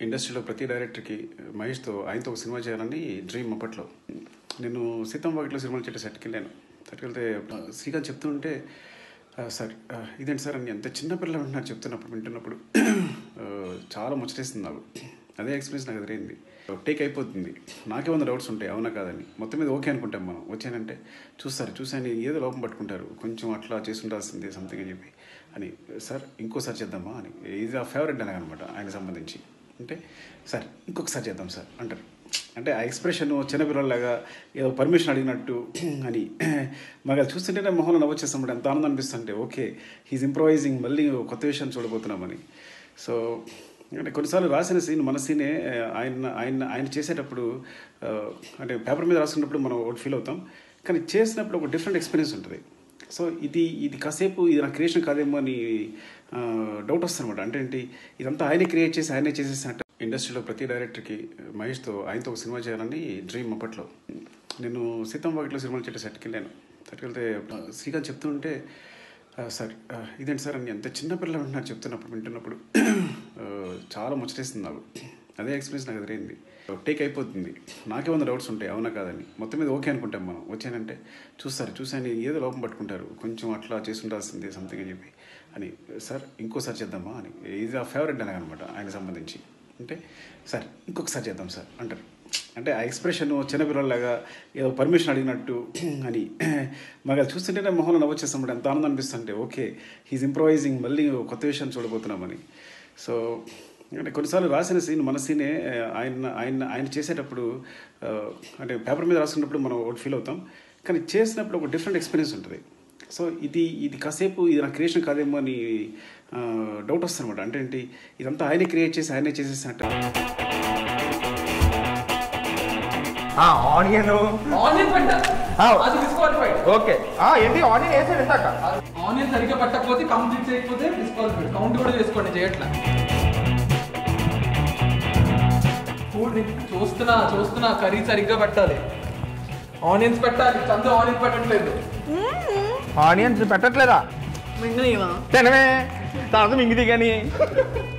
ఇండస్ట్రీలో ప్రతి డైరెక్టర్కి మహేష్తో ఆయనతో ఒక సినిమా చేయాలని డ్రీమ్ అప్పట్లో నేను సీతంబాగిట్లో సినిమాలు చెట్టు సెట్కి వెళ్ళాను సెట్కి వెళ్తే ఆ, శ్రీకాంత్ చెప్తుంటే "ఆ, సార్ ఆ, ఇదేంటి సార్ అని ఎంత చిన్న పిల్లలు ఉంటున్నారు చెప్తున్నప్పుడు వింటున్నప్పుడు ఆ, చాలా ముచ్చటేస్తుంది నాకు అదే ఎక్స్పీరియన్స్ నాకు ఎదురైంది టేక్ అయిపోతుంది నాకే వంద డౌట్స్ ఉంటాయి అవునా కాదని మొత్తం మీద ఓకే అనుకుంటాం మనం వచ్చానంటే చూస్తారు చూసాను ఏదో లోపం పట్టుకుంటారు కొంచెం అట్లా చేసి ఉండాల్సిందే సంథింగ్ అని చెప్పి అని సార్ ఇంకోసారి చేద్దామా అని ఇది ఆ ఫేవరెట్ అనమాట ఆయనకు సంబంధించి అంటే సార్ ఇంకొకసారి చేద్దాం సార్ అంటారు అంటే ఆ ఎక్స్ప్రెషన్ చిన్నపిల్లలాగా ఏదో పర్మిషన్ అడిగినట్టు అని మాకు అది చూస్తుంటేనే మొహంలో నవ్వొచ్చేస్తాం ఎంత ఆనందం అనిపిస్తుంటే ఓకే హీస్ ఇంప్రవైజింగ్ మళ్ళీ ఓ కొత్త విషయం చూడబోతున్నామని సో అంటే కొన్నిసార్లు రాసిన సీన్ మన సీనే ఆయన ఆయన ఆయన చేసేటప్పుడు ఆ, అంటే పేపర్ మీద రాసుకున్నప్పుడు మనం ఒకటి ఫీల్ అవుతాం కానీ చేసినప్పుడు ఒక డిఫరెంట్ ఎక్స్పీరియన్స్ ఉంటుంది సో ఇది ఇది కాసేపు ఇది నా క్రియేషన్ కాదేమో అని డౌట్ వస్తుంది అనమాట అంటే ఏంటి ఇదంతా ఆయనే క్రియేట్ చేసి ఆయనే చేసేసినట్టు ఇండస్ట్రీలో ప్రతి డైరెక్టర్కి మహేష్తో ఆయనతో ఒక సినిమా చేయాలని డ్రీమ్ అప్పట్లో నేను సీతంబాగిట్లో సినిమాలు చెట్టు సెట్కి వెళ్ళాను సెట్కి వెళ్తే ఆ, శ్రీకాంత్ చెప్తుంటే "ఆ, సార్ ఆ, ఇదేంటి సార్ అని ఎంత చిన్న పిల్లలు ఉంటున్నారు చెప్తున్నప్పుడు వింటున్నప్పుడు ఆ, చాలా ముచ్చటేస్తుంది నాకు అదే ఎక్స్పీరియన్స్ నాకు ఎదురైంది టేక్ అయిపోతుంది నాకే వంద డౌట్స్ ఉంటాయి అవునా కాదని మొత్తం మీద ఓకే అనుకుంటాం మనం వచ్చానంటే చూస్తారు చూసాను ఏదో లోపం పట్టుకుంటారు కొంచెం అట్లా చేసి ఉండాల్సిందే సంథింగ్ అని చెప్పి అని సార్ ఇంకోసారి చేద్దామా అని ఇది ఆ ఫేవరెట్ అనమాట ఆయనకు సంబంధించి అంటే సార్ ఇంకొకసారి చేద్దాం సార్ అంటారు అంటే ఆ ఎక్స్ప్రెషన్ చిన్నపిల్లలాగా ఏదో పర్మిషన్ అడిగినట్టు అని మాకు అది చూస్తుంటేనే మొహంలో నవ్వొచ్చేస్తాం ఎంత ఆనందం అనిపిస్తుంటే ఓకే హీస్ ఇంప్రవైజింగ్ మళ్ళీ ఓ కొత్త విషయం చూడబోతున్నామని సో అంటే కొన్నిసార్లు రాసిన సీన్ మన సీనే ఆయన ఆయన ఆయన చేసేటప్పుడు ఆ, అంటే పేపర్ మీద రాసుకున్నప్పుడు మనం ఒకటి ఫీల్ అవుతాం కానీ చేసినప్పుడు ఒక డిఫరెంట్ ఎక్స్పీరియన్స్ ఉంటుంది సో ఇది ఇది కాసేపు ఇది నా క్రియేషన్ కాదేమో అని డౌట్ వస్తుంది అనమాట అంటే ఏంటి ఇదంతా ఆయనే క్రియేట్ చేసి ఆయనే చేసేసినట్టు ఆనియన్ ఆనియన్ పెట్టా ఆ. అది డిస్క్వాలిఫైడ్ ఓకే ఏంటి ఆనియన్ వేసాడు ఇందాక ఆనియన్ సరిగ్గా పెట్టకపోతే కంప్లీట్ చేయకపోతే డిస్క్వాలిఫైడ్ కౌంట్ కూడా చేసుకోండి చేయట్లా ఫుడ్ చూస్తున్నా చూస్తున్నా కర్రీ సరిగ్గా పెట్టాలి ఆనియన్స్ పెట్టాలి చందు ఆనియన్ పెట్టట్లేదు ఆనియన్స్ పెట్టట్లేదా మింగలేవా తినమే తర్వాత మింగిది కానీ